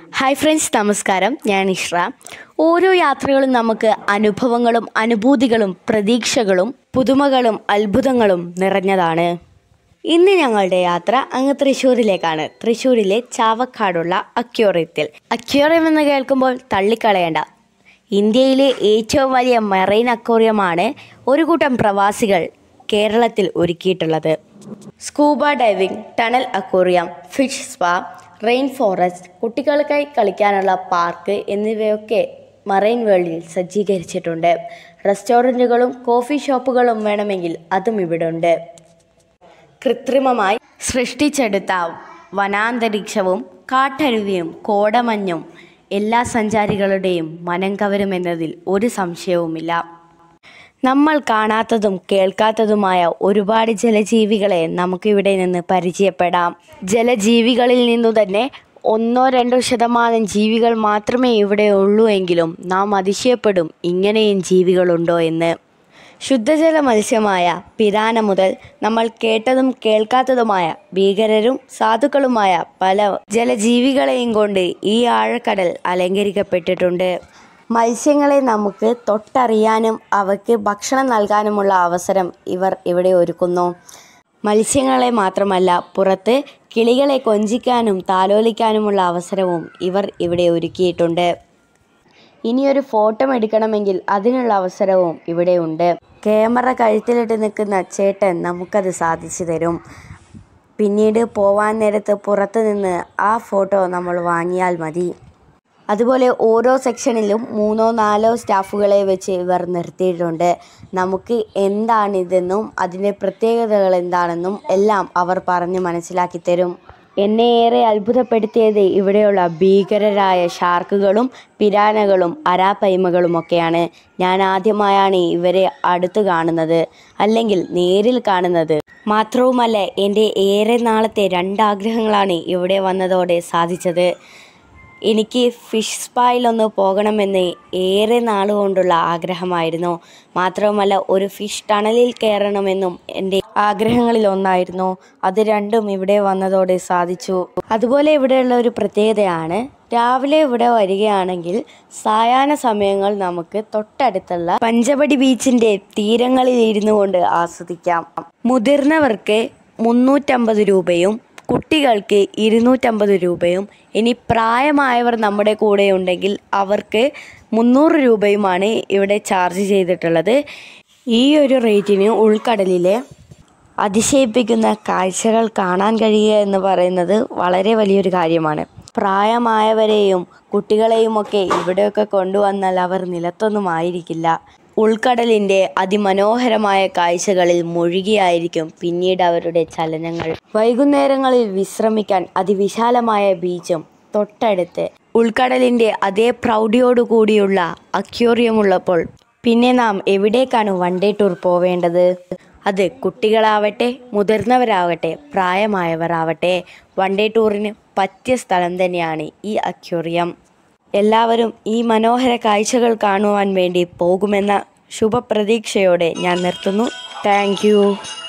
hi friends നമസ്കാരം ഞാൻ ഇഷ്ര ഓരോ യാത്രകളും നമുക്ക് അനുഭവങ്ങളും അനുഭൂതികളും പ്രതീക്ഷകളും പുതുമകളും അത്ഭുതങ്ങളും നിറഞ്ഞതാണ് ഇന്ന് ഞങ്ങളുടെ യാത്ര അങ്ങ് തൃശ്ശൂരിലേക്കാണ് തൃശ്ശൂരിലെ ചാവക്കാടുള്ള അക്യോറിയത്തിൽ അക്യോറിയം എന്ന് കേൾക്കുമ്പോൾ തള്ളിക്കളയേണ്ട ഇന്ത്യയിലെ ഏറ്റവും വലിയ മറൈൻ അക്വേറിയമാണ് ഒരു കൂട്ടം പ്രവാസികൾ കേരളത്തിൽ ഒരുക്കിയിട്ടുള്ളത് scuba diving tunnel aquarium fish spa rain forest കുട്ടികൾക്കായി കളിക്കാനുള്ള പാർക്ക് എന്നിവയൊക്കെ മറൈൻ വേൾഡിൽ സജ്ജീകരിച്ചിട്ടുണ്ട് റെസ്റ്റോറൻറ്റുകളും കോഫി ഷോപ്പുകളും വേണമെങ്കിൽ അതും ഇവിടെ ഉണ്ട് കൃത്രിമമായി സൃഷ്ടിച്ചെടുത്ത വനാന്തരീക്ഷവും കാട്ടരുവിയും കോടമഞ്ഞും എല്ലാ സഞ്ചാരികളുടെയും മനം കവരുമെന്നതിൽ ഒരു സംശയവുമില്ല നമ്മൾ കാണാത്തതും കേൾക്കാത്തതുമായ ഒരുപാട് ജലജീവികളെ നമുക്കിവിടെ നിന്ന് പരിചയപ്പെടാം ജലജീവികളിൽ നിന്നു തന്നെ ഒന്നോ രണ്ടോ ശതമാനം ജീവികൾ മാത്രമേ ഇവിടെ ഉള്ളൂ എങ്കിലും നാം അതിശയപ്പെടും ഇങ്ങനെയും ജീവികളുണ്ടോ എന്ന് ശുദ്ധജല മത്സ്യമായ പിരാന മുതൽ നമ്മൾ കേട്ടതും കേൾക്കാത്തതുമായ ഭീകരരും സാധുക്കളുമായ പല ജലജീവികളെയും കൊണ്ട് ഈ ആഴക്കടൽ അലങ്കരിക്കപ്പെട്ടിട്ടുണ്ട് മത്സ്യങ്ങളെ നമുക്ക് തൊട്ടറിയാനും അവയ്ക്ക് ഭക്ഷണം നൽകാനുമുള്ള അവസരം ഇവർ ഇവിടെ ഒരുക്കുന്നു മത്സ്യങ്ങളെ മാത്രമല്ല പുറത്ത് കിളികളെ കൊഞ്ചിക്കാനും താലോലിക്കാനുമുള്ള അവസരവും ഇവർ ഇവിടെ ഒരുക്കിയിട്ടുണ്ട് ഇനിയൊരു ഫോട്ടോ എടുക്കണമെങ്കിൽ അതിനുള്ള അവസരവും ഇവിടെയുണ്ട് ക്യാമറ കഴുത്തിലിട്ട് നിൽക്കുന്ന ചേട്ടൻ നമുക്കത് സാധിച്ചു തരും പിന്നീട് പോവാൻ നേരത്ത് പുറത്ത് നിന്ന് ആ ഫോട്ടോ നമ്മൾ വാങ്ങിയാൽ മതി അതുപോലെ ഓരോ സെക്ഷനിലും മൂന്നോ നാലോ സ്റ്റാഫുകളെ വെച്ച് ഇവർ നിർത്തിയിട്ടുണ്ട് നമുക്ക് എന്താണിതെന്നും അതിൻ്റെ പ്രത്യേകതകൾ എന്താണെന്നും എല്ലാം അവർ പറഞ്ഞ് മനസ്സിലാക്കി തരും എന്നെ ഏറെ അത്ഭുതപ്പെടുത്തിയത് ഇവിടെയുള്ള ഭീകരരായ ഷാർക്കുകളും പിരാനകളും അരാപ്പൈമകളുമൊക്കെയാണ് ഞാൻ ആദ്യമായാണ് ഇവരെ അടുത്ത് കാണുന്നത് അല്ലെങ്കിൽ നേരിൽ കാണുന്നത് മാത്രവുമല്ല എൻ്റെ ഏറെ നാളത്തെ രണ്ടാഗ്രഹങ്ങളാണ് ഇവിടെ വന്നതോടെ സാധിച്ചത് എനിക്ക് ഫിഷ് സ്പായിലൊന്ന് പോകണമെന്ന് ഏറെ നാളുകൊണ്ടുള്ള ആഗ്രഹമായിരുന്നു മാത്രവുമല്ല ഒരു ഫിഷ് ടണലിൽ കയറണമെന്നും എൻ്റെ ആഗ്രഹങ്ങളിൽ ഒന്നായിരുന്നു അത് രണ്ടും ഇവിടെ വന്നതോടെ സാധിച്ചു അതുപോലെ ഇവിടെയുള്ള ഒരു പ്രത്യേകതയാണ് രാവിലെ ഇവിടെ വരികയാണെങ്കിൽ സായാഹ്ന സമയങ്ങൾ നമുക്ക് തൊട്ടടുത്തുള്ള പഞ്ചവടി ബീച്ചിൻ്റെ തീരങ്ങളിൽ ഇരുന്നു കൊണ്ട് ആസ്വദിക്കാം മുതിർന്നവർക്ക് മുന്നൂറ്റമ്പത് രൂപയും കുട്ടികൾക്ക് ഇരുന്നൂറ്റമ്പത് രൂപയും ഇനി പ്രായമായവർ നമ്മുടെ കൂടെ ഉണ്ടെങ്കിൽ അവർക്ക് മുന്നൂറ് രൂപയുമാണ് ഇവിടെ ചാർജ് ചെയ്തിട്ടുള്ളത് ഈ ഒരു റേറ്റിന് ഉൾക്കടലിലെ അതിശയിപ്പിക്കുന്ന കാഴ്ചകൾ കാണാൻ കഴിയുക എന്ന് പറയുന്നത് വളരെ വലിയൊരു കാര്യമാണ് പ്രായമായവരെയും കുട്ടികളെയുമൊക്കെ ഇവിടെയൊക്കെ കൊണ്ടുവന്നാൽ അവർ നിലത്തൊന്നും ആയിരിക്കില്ല ഉൾക്കടലിൻ്റെ അതിമനോഹരമായ കാഴ്ചകളിൽ മുഴുകിയായിരിക്കും പിന്നീട് അവരുടെ ചലനങ്ങൾ വൈകുന്നേരങ്ങളിൽ വിശ്രമിക്കാൻ അതിവിശാലമായ ബീച്ചും തൊട്ടടുത്ത് ഉൾക്കടലിൻ്റെ അതേ പ്രൗഢിയോടുകൂടിയുള്ള അക്യോറിയം ഉള്ളപ്പോൾ പിന്നെ നാം എവിടേക്കാണ് വൺ ഡേ ടൂർ പോവേണ്ടത് അത് കുട്ടികളാവട്ടെ മുതിർന്നവരാവട്ടെ പ്രായമായവരാവട്ടെ വൺ ഡേ ടൂറിന് പറ്റിയ സ്ഥലം തന്നെയാണ് ഈ അക്യോറിയം എല്ലാവരും ഈ മനോഹര കാഴ്ചകൾ കാണുവാൻ വേണ്ടി പോകുമെന്ന ശുഭപ്രതീക്ഷയോടെ ഞാൻ നിർത്തുന്നു താങ്ക്